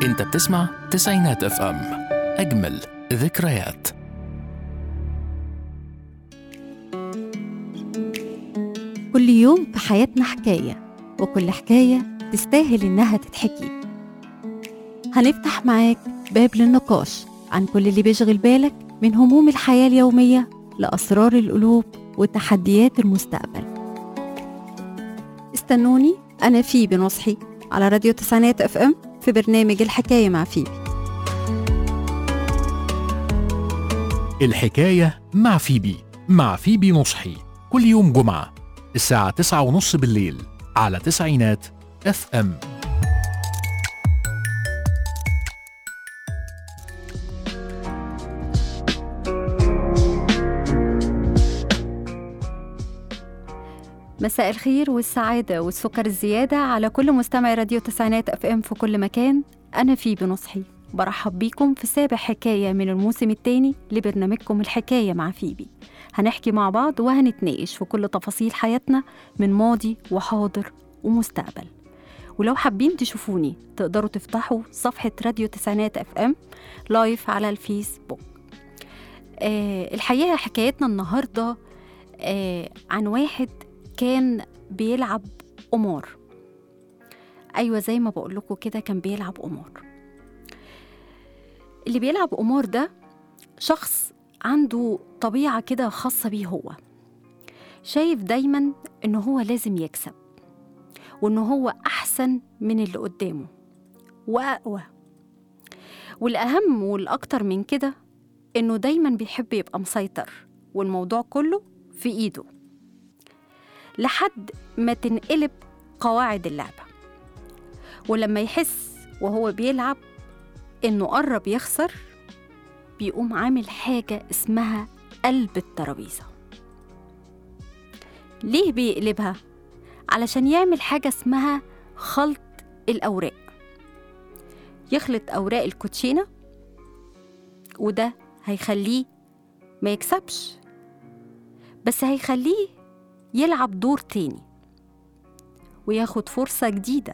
انت بتسمع تسعينات اف ام اجمل ذكريات كل يوم في حياتنا حكاية وكل حكاية تستاهل إنها تتحكي هنفتح معاك باب للنقاش عن كل اللي بيشغل بالك من هموم الحياة اليومية لأسرار القلوب وتحديات المستقبل استنوني أنا فيبي نصحي على راديو تسعينات اف ام في برنامج الحكاية مع فيبي الحكاية مع فيبي مع فيبي نصحي كل يوم جمعة الساعة تسعة ونص بالليل على تسعينات اف ام مساء الخير والسعادة والسكر الزيادة على كل مستمع راديو تسعينات اف ام في كل مكان أنا فيبي نصحي برحب بيكم في سابع حكاية من الموسم الثاني لبرنامجكم الحكاية مع فيبي هنحكي مع بعض وهنتناقش في كل تفاصيل حياتنا من ماضي وحاضر ومستقبل ولو حابين تشوفوني تقدروا تفتحوا صفحة راديو تسعينات اف ام لايف على الفيسبوك آه الحقيقة حكايتنا النهاردة آه عن واحد كان بيلعب قمار أيوة زي ما بقول لكم كده كان بيلعب قمار اللي بيلعب قمار ده شخص عنده طبيعة كده خاصة بيه هو شايف دايما إنه هو لازم يكسب وإنه هو أحسن من اللي قدامه وأقوى والأهم والأكتر من كده إنه دايما بيحب يبقى مسيطر والموضوع كله في إيده لحد ما تنقلب قواعد اللعبة ولما يحس وهو بيلعب إنه قرب يخسر بيقوم عامل حاجة اسمها قلب الترابيزة ليه بيقلبها؟ علشان يعمل حاجة اسمها خلط الأوراق يخلط أوراق الكوتشينة وده هيخليه ما يكسبش بس هيخليه يلعب دور تاني وياخد فرصة جديدة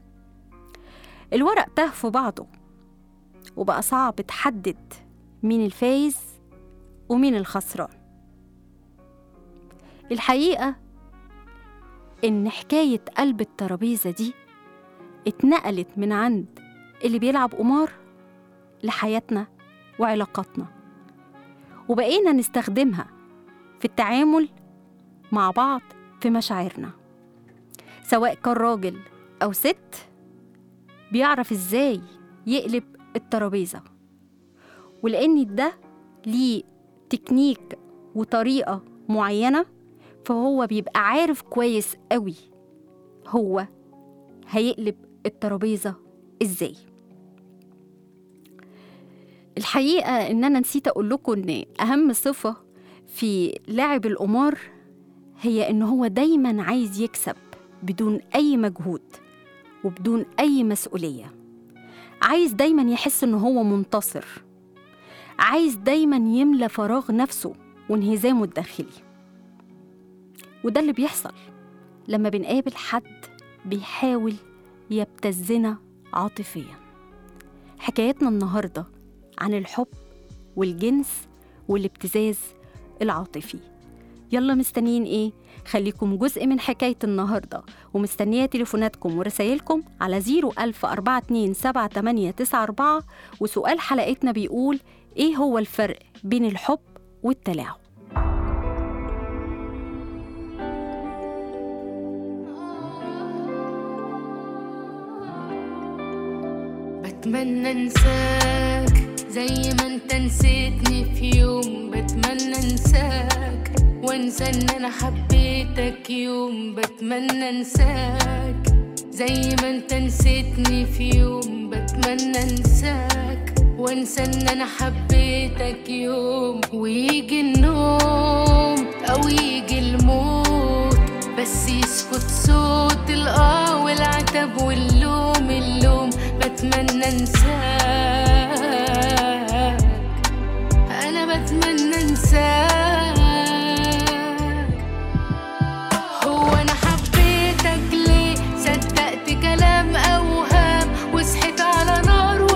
الورق تاه في بعضه وبقى صعب تحدد مين الفايز ومين الخسران الحقيقة إن حكاية قلب الترابيزة دي اتنقلت من عند اللي بيلعب قمار لحياتنا وعلاقاتنا وبقينا نستخدمها في التعامل مع بعض في مشاعرنا سواء كان راجل أو ست بيعرف إزاي يقلب الترابيزة ولأن ده ليه تكنيك وطريقة معينة فهو بيبقى عارف كويس قوي هو هيقلب الترابيزة إزاي الحقيقة إن أنا نسيت أقول لكم إن أهم صفة في لاعب القمار هي إن هو دايما عايز يكسب بدون أي مجهود وبدون أي مسؤولية عايز دايما يحس إن هو منتصر عايز دايما يملى فراغ نفسه وانهزامه الداخلي وده اللي بيحصل لما بنقابل حد بيحاول يبتزنا عاطفيا حكايتنا النهارده عن الحب والجنس والابتزاز العاطفي يلا مستنيين ايه خليكم جزء من حكاية النهاردة ومستنية تليفوناتكم ورسايلكم على 010427894 وسؤال حلقتنا بيقول ايه هو الفرق بين الحب والتلاعب بتمنى انساك زي ما انت نسيتني في يوم بتمنى انساك وانسى ان انا حبيتك يوم بتمنى انساك زي ما انت نسيتني في يوم بتمنى انساك وانسى ان انا حبيتك يوم ويجي النوم او يجي الموت بس يسكت صوت الاه والعتب واللوم اللوم بتمنى انساك انا بتمنى انساك هو انا حبيتك ليه صدقت كلام اوهام وصحيت على نار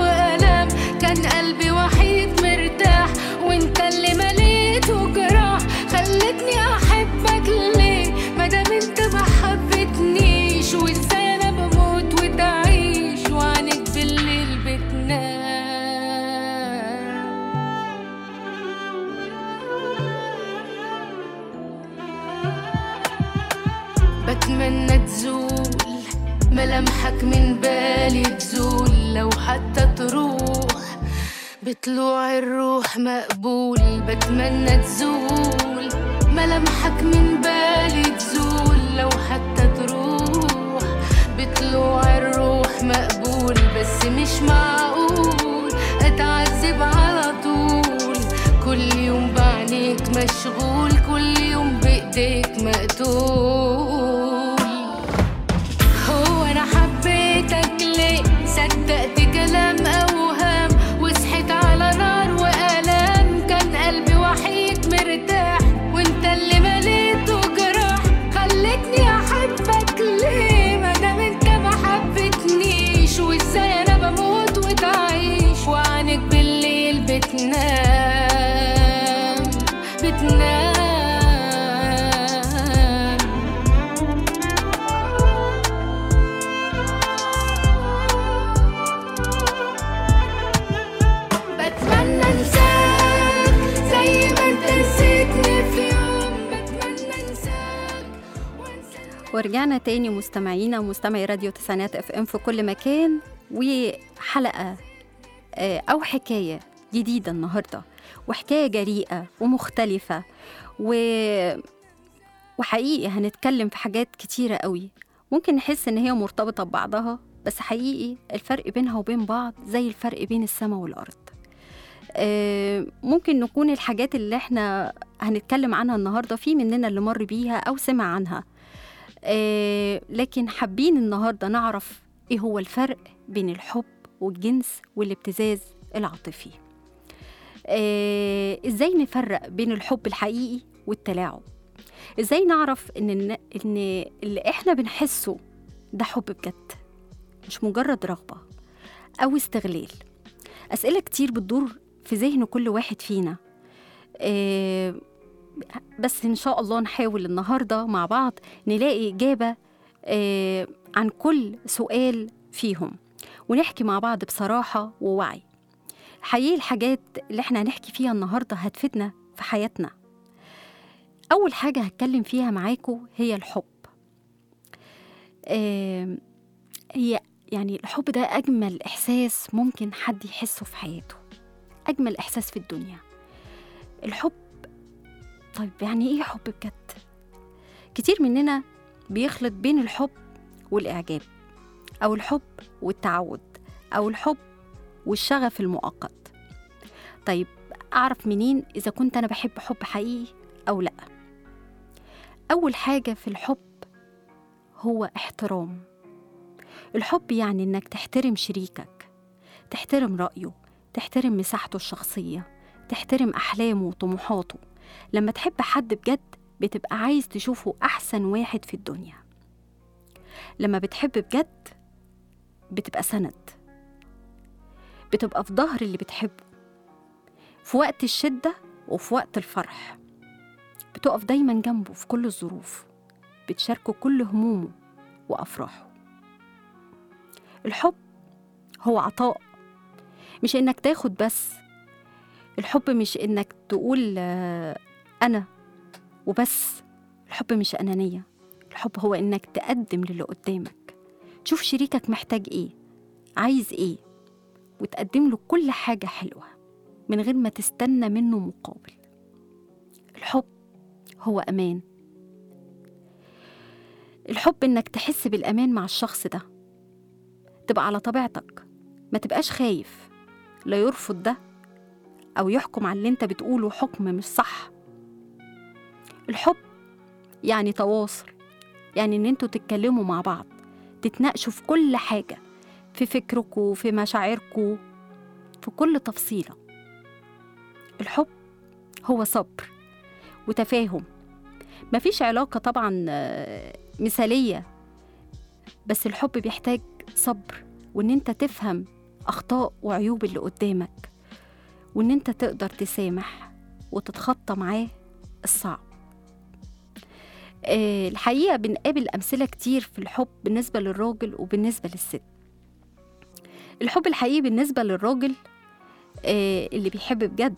تزول ملامحك من بالي تزول لو حتى تروح بطلوع الروح مقبول بتمنى تزول ملامحك من بالي تزول لو حتى تروح بطلوع الروح مقبول بس مش معقول اتعذب على طول كل يوم بعينيك مشغول كل يوم بايديك مقتول هو انا حبيتك ليه صدقت كلام اوهام وصحيت على نار والام كان قلبي وحيد مرتاح وانت اللي مليته جراح خلتني احبك ليه ما دام انت ما حبتنيش وازاي انا بموت وتعيش وعنك بالليل بتنام بتنام بتمنى انساك زي ما انت نسيتني في يوم بتمنى انساك وانساك ورجعنا تاني مستمعينا ومستمعي راديو تسعينات اف ام في كل مكان وحلقة آه، أو حكاية جديدة النهاردة وحكاية جريئة ومختلفة و... وحقيقي هنتكلم في حاجات كتيرة قوي ممكن نحس إن هي مرتبطة ببعضها بس حقيقي الفرق بينها وبين بعض زي الفرق بين السماء والأرض آه، ممكن نكون الحاجات اللي احنا هنتكلم عنها النهاردة في مننا اللي مر بيها أو سمع عنها آه، لكن حابين النهاردة نعرف إيه هو الفرق بين الحب والجنس والابتزاز العاطفي آه، إزاي نفرق بين الحب الحقيقي والتلاعب إزاي نعرف إن إن اللي إحنا بنحسه ده حب بجد مش مجرد رغبة أو استغلال أسئلة كتير بتدور في ذهن كل واحد فينا آه، بس إن شاء الله نحاول النهاردة مع بعض نلاقي إجابة آه، عن كل سؤال فيهم ونحكي مع بعض بصراحة ووعي حقيقي الحاجات اللي احنا هنحكي فيها النهاردة هتفيدنا في حياتنا أول حاجة هتكلم فيها معاكم هي الحب آم، هي يعني الحب ده أجمل إحساس ممكن حد يحسه في حياته أجمل إحساس في الدنيا الحب طيب يعني إيه حب بجد؟ كتير مننا بيخلط بين الحب والإعجاب أو الحب والتعود أو الحب والشغف المؤقت طيب أعرف منين إذا كنت أنا بحب حب حقيقي أو لأ أول حاجة في الحب هو احترام الحب يعني إنك تحترم شريكك تحترم رأيه تحترم مساحته الشخصية تحترم أحلامه وطموحاته لما تحب حد بجد بتبقى عايز تشوفه أحسن واحد في الدنيا لما بتحب بجد بتبقى سند بتبقى في ظهر اللي بتحبه في وقت الشدة وفي وقت الفرح بتقف دايما جنبه في كل الظروف بتشاركه كل همومه وأفراحه الحب هو عطاء مش إنك تاخد بس الحب مش إنك تقول آه، أنا وبس الحب مش أنانية الحب هو إنك تقدم للي قدامك تشوف شريكك محتاج إيه عايز إيه وتقدم له كل حاجة حلوة من غير ما تستنى منه مقابل الحب هو أمان الحب إنك تحس بالأمان مع الشخص ده تبقى على طبيعتك ما تبقاش خايف لا يرفض ده أو يحكم على اللي انت بتقوله حكم مش صح الحب يعني تواصل يعني ان انتوا تتكلموا مع بعض تتناقشوا في كل حاجة في فكركوا في مشاعركوا في كل تفصيلة الحب هو صبر وتفاهم مفيش علاقة طبعا آه، مثالية بس الحب بيحتاج صبر وان انت تفهم اخطاء وعيوب اللي قدامك وان انت تقدر تسامح وتتخطى معاه الصعب آه، الحقيقة بنقابل أمثلة كتير في الحب بالنسبة للراجل وبالنسبة للست الحب الحقيقي بالنسبة للراجل آه، اللي بيحب بجد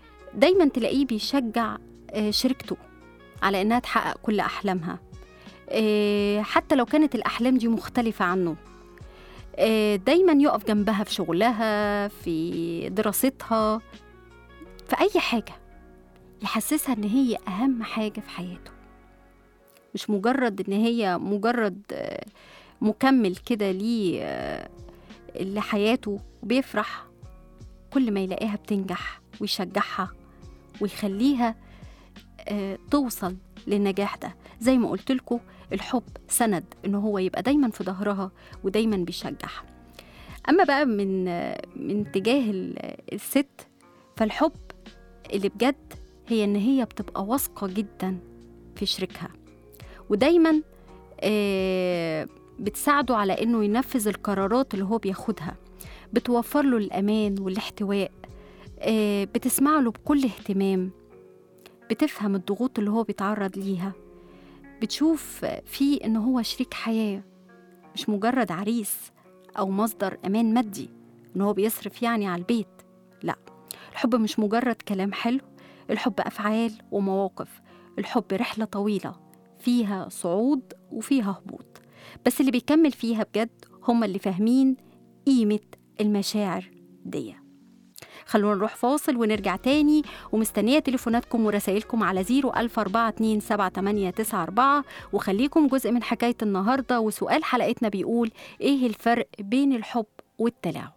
دايما تلاقيه بيشجع آه، شريكته على إنها تحقق كل أحلامها آه، حتى لو كانت الأحلام دي مختلفة عنه آه، دايما يقف جنبها في شغلها في دراستها في أي حاجة يحسسها إن هي أهم حاجة في حياته مش مجرد إن هي مجرد آه، مكمل كده ليه آه، لحياته وبيفرح كل ما يلاقيها بتنجح ويشجعها ويخليها آه، توصل للنجاح ده زي ما قلت لكم الحب سند ان هو يبقى دايما في ظهرها ودايما بيشجعها اما بقى من آه، من تجاه ال- الست فالحب اللي بجد هي ان هي بتبقى واثقه جدا في شريكها ودايما آه، بتساعده على انه ينفذ القرارات اللي هو بياخدها بتوفر له الامان والاحتواء آه، بتسمع له بكل اهتمام بتفهم الضغوط اللي هو بيتعرض ليها بتشوف فيه ان هو شريك حياه مش مجرد عريس او مصدر امان مادي ان هو بيصرف يعني على البيت لا الحب مش مجرد كلام حلو الحب افعال ومواقف الحب رحله طويله فيها صعود وفيها هبوط بس اللي بيكمل فيها بجد هم اللي فاهمين قيمه المشاعر دي خلونا نروح فاصل ونرجع تاني ومستنية تليفوناتكم ورسائلكم على 014278894 وخليكم جزء من حكاية النهاردة وسؤال حلقتنا بيقول إيه الفرق بين الحب والتلاعب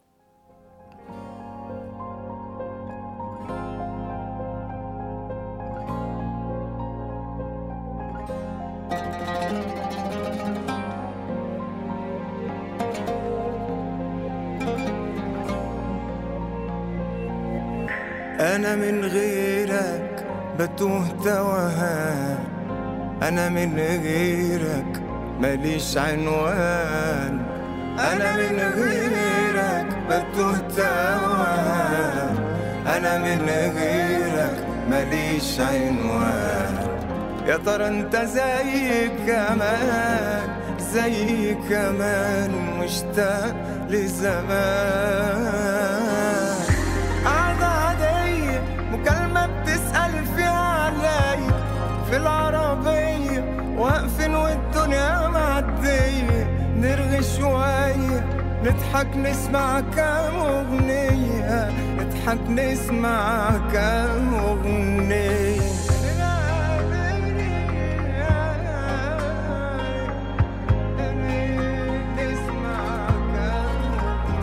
أنا من غيرك بتوه توهان أنا من غيرك ماليش عنوان أنا من غيرك بتوه توهان أنا من غيرك ماليش عنوان يا ترى انت زي كمان زي كمان مشتاق لزمان قعدة عادية مكالمة بتسأل فيها عليا في العربية واقفين والدنيا معدية نرغي شوية نضحك نسمع كام أغنية نضحك نسمع كام أغنية نسمع كام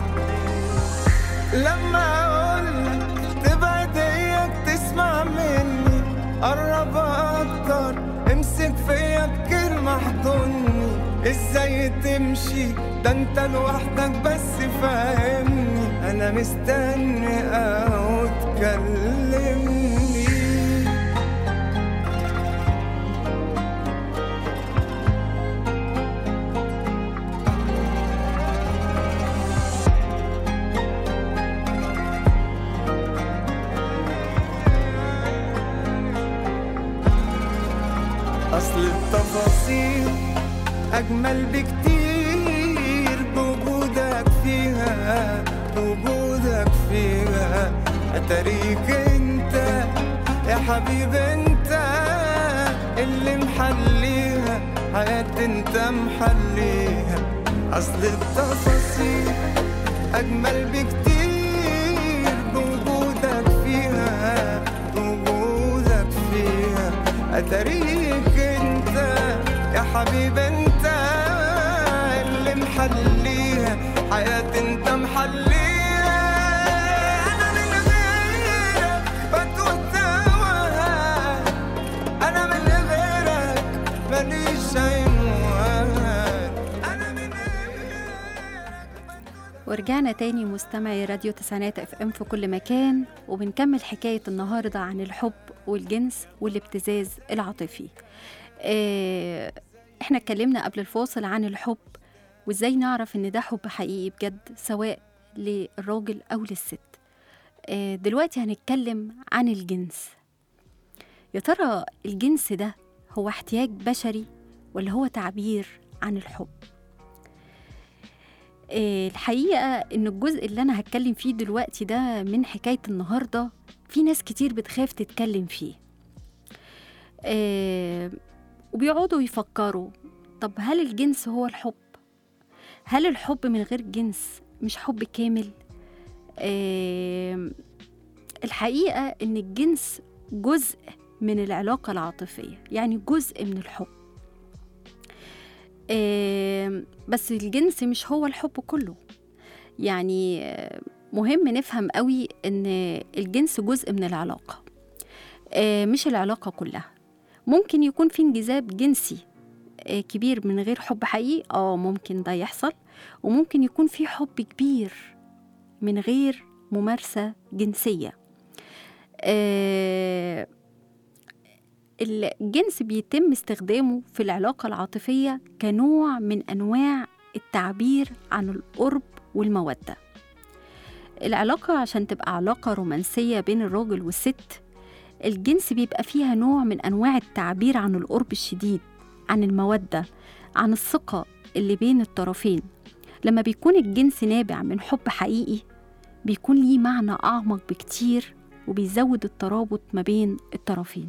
لما اقولك تبعد اياك تسمع مني قرب اكتر امسك فيا بكلمة احضني ازاي تمشي ده انت لوحدك بس فاهمني انا مستني او تكلمني أصل التفاصيل أجمل بكتير بوجودك فيها بوجودك فيها أتاريك أنت يا حبيب أنت اللي محليها حياتي أنت محليها أصل التفاصيل أجمل بكتير بوجودك فيها بوجودك فيها أتاريك أنت يا حبيب أنت اللي محليها حياتي أنت محليها أنا من غيرك بتوه توهان أنا من غيرك ماليش عنوان أنا من غيرك ورجعنا تاني مستمعي راديو تسعينات اف ام في كل مكان وبنكمل حكاية النهاردة عن الحب والجنس والابتزاز العاطفي آه، احنا اتكلمنا قبل الفاصل عن الحب وازاي نعرف ان ده حب حقيقي بجد سواء للراجل او للست آه، دلوقتي هنتكلم عن الجنس يا ترى الجنس ده هو احتياج بشري ولا هو تعبير عن الحب آه، الحقيقة إن الجزء اللي أنا هتكلم فيه دلوقتي ده من حكاية النهاردة في ناس كتير بتخاف تتكلم فيه آه، وبيقعدوا يفكروا طب هل الجنس هو الحب هل الحب من غير جنس مش حب كامل آم، الحقيقة إن الجنس جزء من العلاقة العاطفية يعني جزء من الحب آم، بس الجنس مش هو الحب كله يعني آه، مهم نفهم قوي إن الجنس جزء من العلاقة آه، مش العلاقة كلها ممكن يكون في انجذاب جنسي آه، كبير من غير حب حقيقي اه ممكن ده يحصل وممكن يكون في حب كبير من غير ممارسة جنسية آه، الجنس بيتم استخدامه في العلاقة العاطفية كنوع من أنواع التعبير عن القرب والمودة العلاقة عشان تبقى علاقة رومانسية بين الراجل والست الجنس بيبقى فيها نوع من أنواع التعبير عن القرب الشديد عن المودة عن الثقة اللي بين الطرفين لما بيكون الجنس نابع من حب حقيقي بيكون ليه معنى أعمق بكتير وبيزود الترابط ما بين الطرفين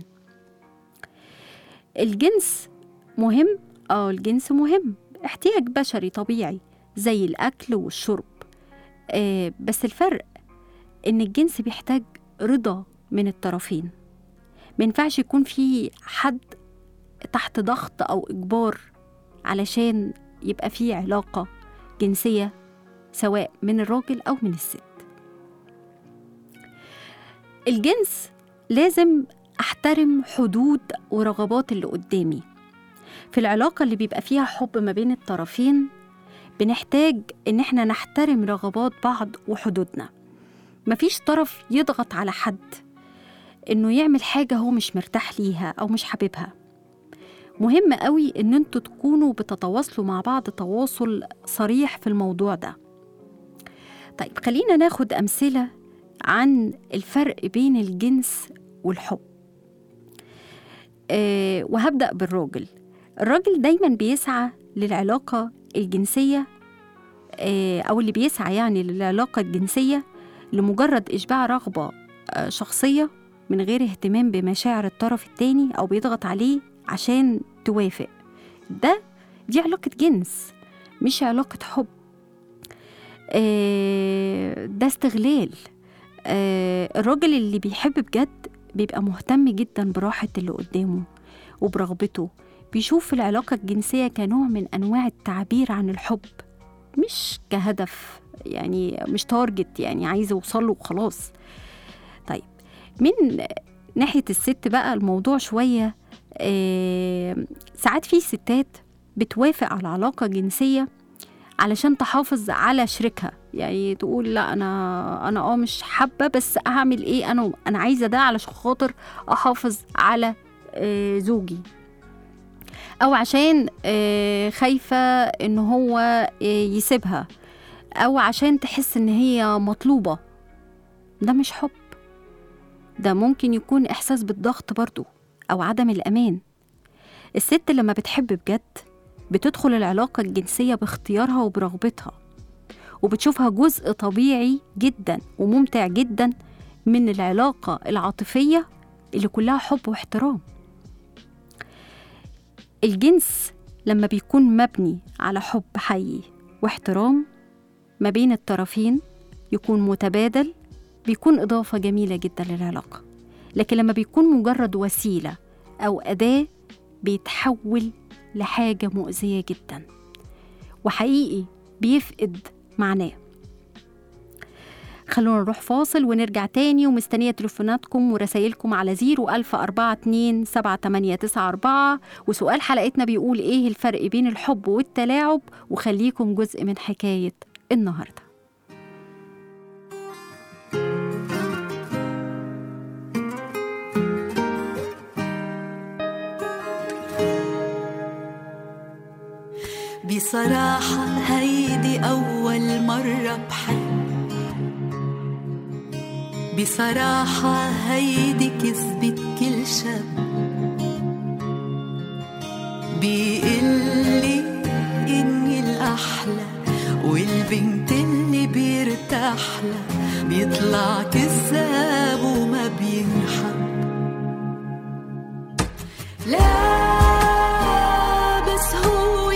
الجنس مهم اه الجنس مهم احتياج بشري طبيعي زي الأكل والشرب آه بس الفرق إن الجنس بيحتاج رضا من الطرفين ما ينفعش يكون في حد تحت ضغط أو إجبار علشان يبقى في علاقة جنسية سواء من الراجل أو من الست الجنس لازم أحترم حدود ورغبات اللي قدامي في العلاقة اللي بيبقى فيها حب ما بين الطرفين بنحتاج إن إحنا نحترم رغبات بعض وحدودنا مفيش طرف يضغط على حد إنه يعمل حاجة هو مش مرتاح ليها أو مش حاببها مهم قوي إن انتوا تكونوا بتتواصلوا مع بعض تواصل صريح في الموضوع ده طيب خلينا ناخد أمثلة عن الفرق بين الجنس والحب أه وهبدأ بالراجل الراجل دايما بيسعى للعلاقة الجنسية أه أو اللي بيسعى يعني للعلاقة الجنسية لمجرد إشباع رغبة أه شخصية من غير اهتمام بمشاعر الطرف التاني أو بيضغط عليه عشان توافق ده دي علاقة جنس مش علاقة حب آه، ده استغلال آه، الراجل اللي بيحب بجد بيبقى مهتم جدا براحة اللي قدامه وبرغبته بيشوف العلاقة الجنسية كنوع من أنواع التعبير عن الحب مش كهدف يعني مش تارجت يعني عايز يوصله وخلاص طيب من ناحية الست بقى الموضوع شوية آه، ساعات في ستات بتوافق على علاقة جنسية علشان تحافظ على شريكها يعني تقول لا انا انا اه مش حابه بس اعمل ايه انا انا عايزه ده علشان خاطر احافظ على آه، زوجي او عشان آه، خايفه ان هو آه، يسيبها او عشان تحس ان هي مطلوبه ده مش حب ده ممكن يكون احساس بالضغط برضو او عدم الامان الست لما بتحب بجد بتدخل العلاقة الجنسية باختيارها وبرغبتها وبتشوفها جزء طبيعي جدا وممتع جدا من العلاقة العاطفية اللي كلها حب واحترام الجنس لما بيكون مبني على حب حقيقي واحترام ما بين الطرفين يكون متبادل بيكون إضافة جميلة جدا للعلاقة لكن لما بيكون مجرد وسيلة أو أداة بيتحول لحاجة مؤذية جدا وحقيقي بيفقد معناه خلونا نروح فاصل ونرجع تاني ومستنية تليفوناتكم ورسايلكم على زيرو ألف أربعة اتنين سبعة تمانية تسعة أربعة وسؤال حلقتنا بيقول إيه الفرق بين الحب والتلاعب وخليكم جزء من حكاية النهارده بصراحة هيدي أول مرة بحب بصراحة هيدي كذبة كل شاب بيقلي إني الأحلى والبنت اللي بيرتاح لها بيطلع كذاب وما بينحب لا بس هو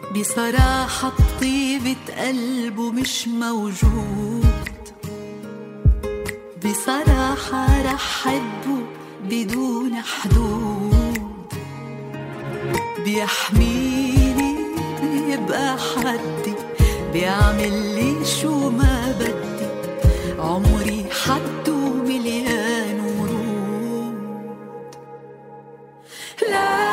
بصراحة بطيبة قلبه مش موجود بصراحة رح حبه بدون حدود بيحميني يبقى حدي بيعمل لي شو ما بدي عمري حد ومليان ورود لا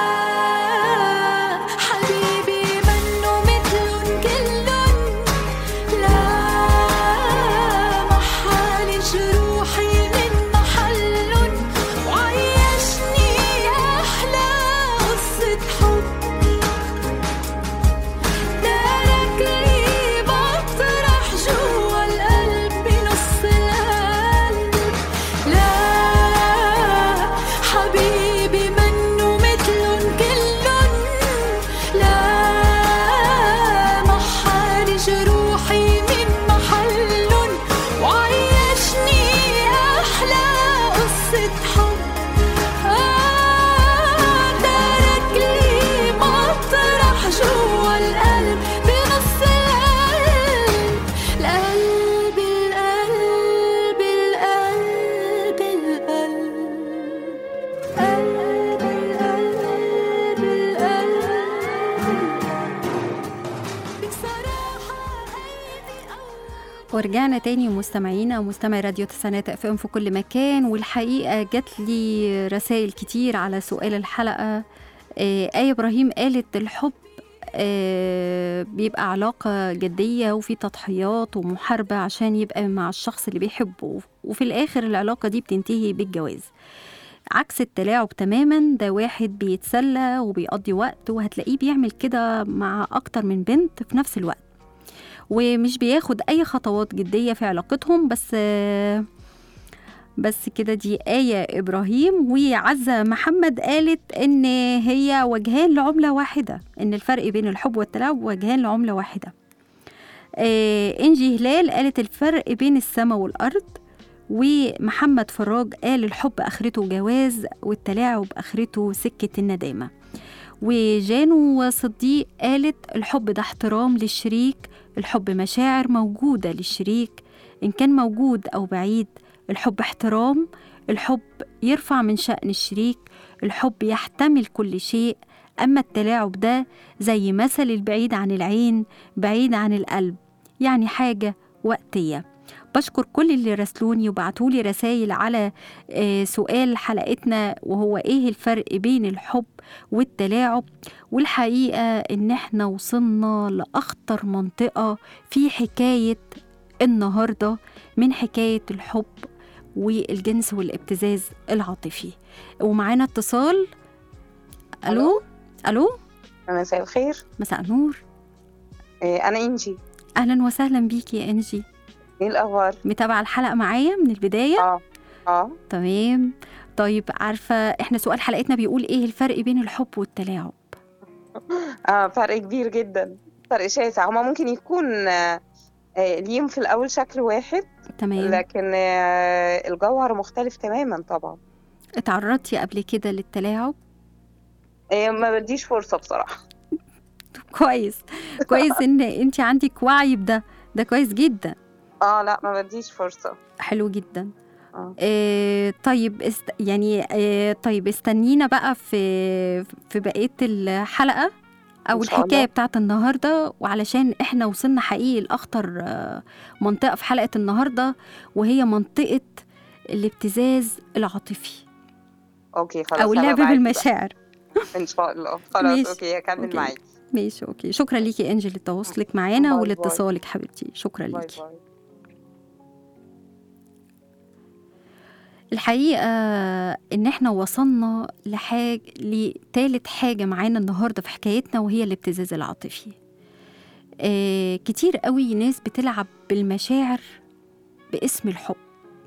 حبيبي منه مثلن كلن لا محالي جروحي من محلن وعيشني أحلى قصة حب ترك لي مطرح جوا القلب بنص القلب لا حبيبي منه مثلن كلن لا محالي جروحي من محلن وعيشني أحلى قصة حب آه ترك لي مطرح جوا القلب بنص القلب القلب القلب القلب القلب القلب القلب بصراحة قلبي أول ورجعنا تاني مستمعينا ومستمعي راديو تسعينات اف ام في كل مكان والحقيقه جات لي رسائل كتير على سؤال الحلقه آه، آية إبراهيم قالت الحب آه، بيبقى علاقة جدية وفي تضحيات ومحاربة عشان يبقى مع الشخص اللي بيحبه وفي الآخر العلاقة دي بتنتهي بالجواز عكس التلاعب تماما ده واحد بيتسلى وبيقضي وقت وهتلاقيه بيعمل كده مع أكتر من بنت في نفس الوقت ومش بياخد أي خطوات جدية في علاقتهم بس آه، بس كده دي آية إبراهيم وعزة محمد قالت إن هي وجهان لعملة واحدة إن الفرق بين الحب والتلاعب وجهان لعملة واحدة آه إنجي هلال قالت الفرق بين السماء والأرض ومحمد فراج قال الحب آخرته جواز والتلاعب آخرته سكة الندامة وجانو صديق قالت الحب ده احترام للشريك الحب مشاعر موجودة للشريك إن كان موجود أو بعيد الحب احترام الحب يرفع من شأن الشريك الحب يحتمل كل شيء أما التلاعب ده زي مثل البعيد عن العين بعيد عن القلب يعني حاجة وقتية بشكر كل اللي راسلوني وبعتولي رسائل على آه، سؤال حلقتنا وهو ايه الفرق بين الحب والتلاعب والحقيقة ان احنا وصلنا لأخطر منطقة في حكاية النهاردة من حكاية الحب والجنس والابتزاز العاطفي ومعانا اتصال الو الو مساء الخير مساء النور إيه، انا انجي اهلا وسهلا بيكي يا انجي ايه الاخبار متابعه الحلقه معايا من البدايه اه اه تمام طيب عارفه احنا سؤال حلقتنا بيقول ايه الفرق بين الحب والتلاعب اه فرق كبير جدا فرق شاسع هما ممكن يكون آه، آه، ليهم في الاول شكل واحد تمام لكن آه، الجوهر مختلف تماما طبعا اتعرضتي قبل كده للتلاعب إيه، ما بديش فرصة بصراحة كويس كويس ان انت عندك وعي بده ده كويس جدا اه لا ما بديش فرصة حلو جدا آه. آه طيب است... يعني آه طيب استنينا بقى في في بقيه الحلقه او إن شاء الحكايه الله. بتاعت النهارده وعلشان احنا وصلنا حقيقي لاخطر آه منطقه في حلقه النهارده وهي منطقه الابتزاز العاطفي اوكي خلاص او أنا اللعب معاكي بالمشاعر بقى. ان شاء الله خلاص ماشي. اوكي هكمل أوكي. معاكي ماشي اوكي شكرا ليكي انجل لتواصلك معانا باي ولاتصالك حبيبتي شكرا باي ليكي باي الحقيقة إن إحنا وصلنا لحاجة لتالت حاجة معانا النهاردة في حكايتنا وهي الابتزاز العاطفي آه كتير قوي ناس بتلعب بالمشاعر باسم الحب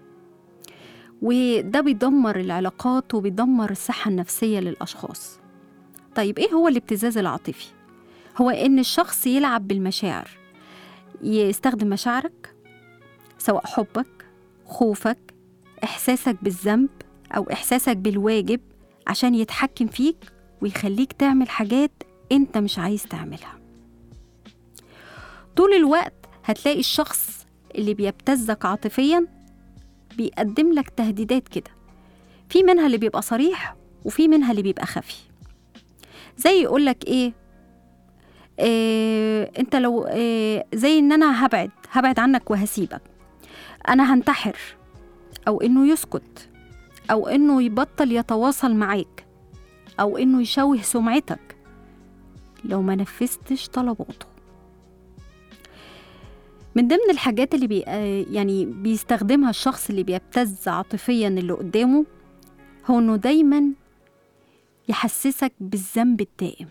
وده بيدمر العلاقات وبيدمر الصحة النفسية للأشخاص طيب إيه هو الابتزاز العاطفي؟ هو إن الشخص يلعب بالمشاعر يستخدم مشاعرك سواء حبك خوفك إحساسك بالذنب أو إحساسك بالواجب عشان يتحكم فيك ويخليك تعمل حاجات أنت مش عايز تعملها طول الوقت هتلاقي الشخص اللي بيبتزك عاطفيا بيقدم لك تهديدات كده في منها اللي بيبقى صريح وفي منها اللي بيبقى خفي زي يقول لك ايه إيه انت لو إيه زي ان انا هبعد هبعد عنك وهسيبك انا هنتحر او انه يسكت او انه يبطل يتواصل معاك او انه يشوه سمعتك لو ما نفذتش طلباته من ضمن الحاجات اللي بي آه يعني بيستخدمها الشخص اللي بيبتز عاطفيا اللي قدامه هو انه دايما يحسسك بالذنب الدائم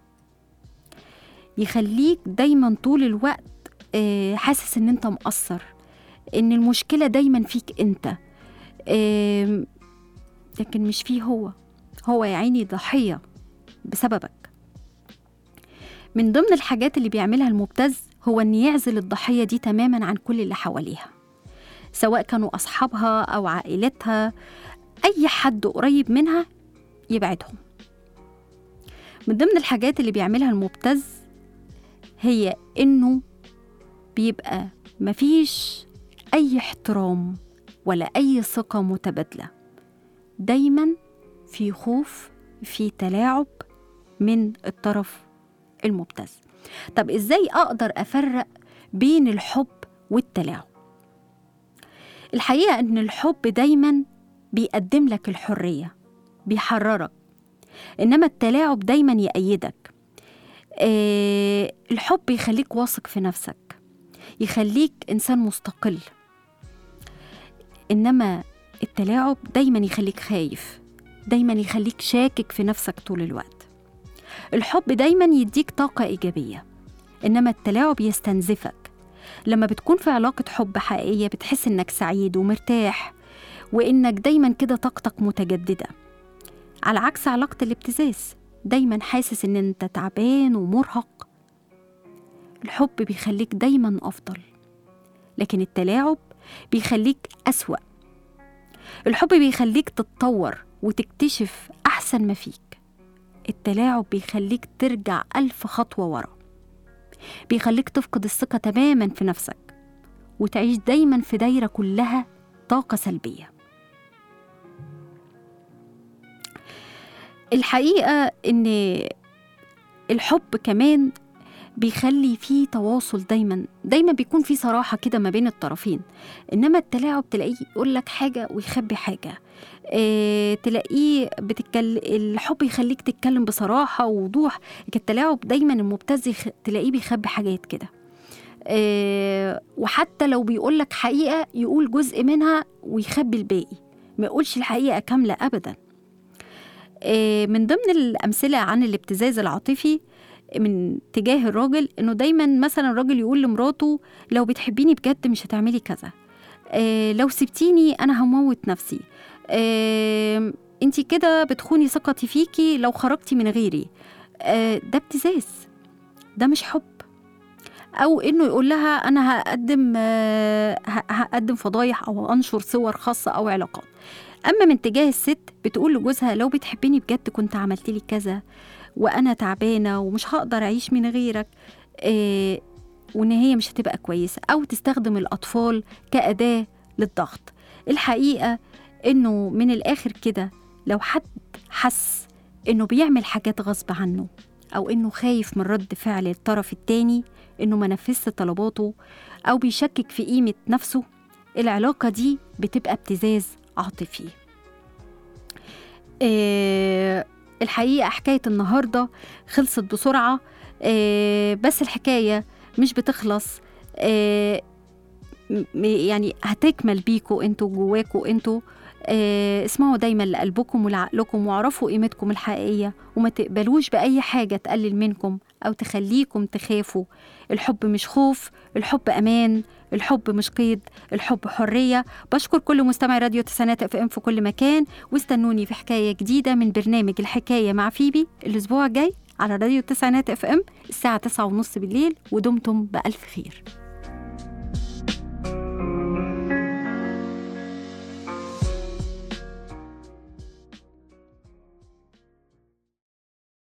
يخليك دايما طول الوقت آه، حاسس ان انت مقصر ان المشكلة دايما فيك انت آم، لكن مش فيه هو هو يا عيني ضحية بسببك من ضمن الحاجات اللي بيعملها المبتز هو ان يعزل الضحية دي تماما عن كل اللي حواليها سواء كانوا أصحابها أو عائلتها أي حد قريب منها يبعدهم من ضمن الحاجات اللي بيعملها المبتز هي إنه بيبقى مفيش أي احترام ولا أي ثقة متبادلة دايما في خوف في تلاعب من الطرف المبتز طب إزاي أقدر أفرق بين الحب والتلاعب الحقيقة إن الحب دايما بيقدم لك الحرية بيحررك إنما التلاعب دايما يأيدك آه الحب يخليك واثق في نفسك يخليك إنسان مستقل إنما التلاعب دايما يخليك خايف دايما يخليك شاكك في نفسك طول الوقت الحب دايما يديك طاقة إيجابية إنما التلاعب يستنزفك لما بتكون في علاقة حب حقيقية بتحس إنك سعيد ومرتاح وإنك دايما كده طاقتك متجددة على عكس علاقة الابتزاز دايما حاسس إن أنت تعبان ومرهق الحب بيخليك دايما أفضل لكن التلاعب بيخليك أسوأ الحب بيخليك تتطور وتكتشف أحسن ما فيك التلاعب بيخليك ترجع ألف خطوة ورا بيخليك تفقد الثقة تماما في نفسك وتعيش دايما في دايرة كلها طاقة سلبية الحقيقة إن الحب كمان بيخلي فيه تواصل دايما دايما بيكون في صراحة كده ما بين الطرفين إنما التلاعب تلاقيه يقول لك حاجة ويخبي حاجة اه تلاقيه بتتكلم الحب يخليك تتكلم بصراحة ووضوح لكن التلاعب دايما المبتز يخ... تلاقيه بيخبي حاجات كده اه وحتى لو بيقول لك حقيقة يقول جزء منها ويخبي الباقي ما يقولش الحقيقة كاملة أبدا اه من ضمن الأمثلة عن الابتزاز العاطفي من تجاه الراجل انه دايما مثلا الراجل يقول لمراته لو بتحبيني بجد مش هتعملي كذا آه لو سبتيني انا هموت نفسي آه انتي كده بتخوني ثقتي فيكي لو خرجتي من غيري آه ده ابتزاز ده مش حب او انه يقول لها انا هقدم آه ه- هقدم فضايح او انشر صور خاصه او علاقات اما من تجاه الست بتقول لجوزها لو بتحبيني بجد كنت عملت لي كذا وانا تعبانه ومش هقدر اعيش من غيرك آه وان هي مش هتبقى كويسه او تستخدم الاطفال كاداه للضغط الحقيقه انه من الاخر كده لو حد حس انه بيعمل حاجات غصب عنه او انه خايف من رد فعل الطرف التاني انه ما نفذش طلباته او بيشكك في قيمه نفسه العلاقه دي بتبقى ابتزاز عاطفي آه الحقيقه حكايه النهارده خلصت بسرعه آه بس الحكايه مش بتخلص آه م- يعني هتكمل بيكوا انتوا جواكوا انتوا آه اسمعوا دايما لقلبكم ولعقلكم واعرفوا قيمتكم الحقيقية وما تقبلوش بأي حاجة تقلل منكم أو تخليكم تخافوا الحب مش خوف الحب أمان الحب مش قيد الحب حرية بشكر كل مستمع راديو تسعينات اف ام في كل مكان واستنوني في حكاية جديدة من برنامج الحكاية مع فيبي الأسبوع الجاي على راديو التسعينات اف ام الساعة تسعة ونص بالليل ودمتم بألف خير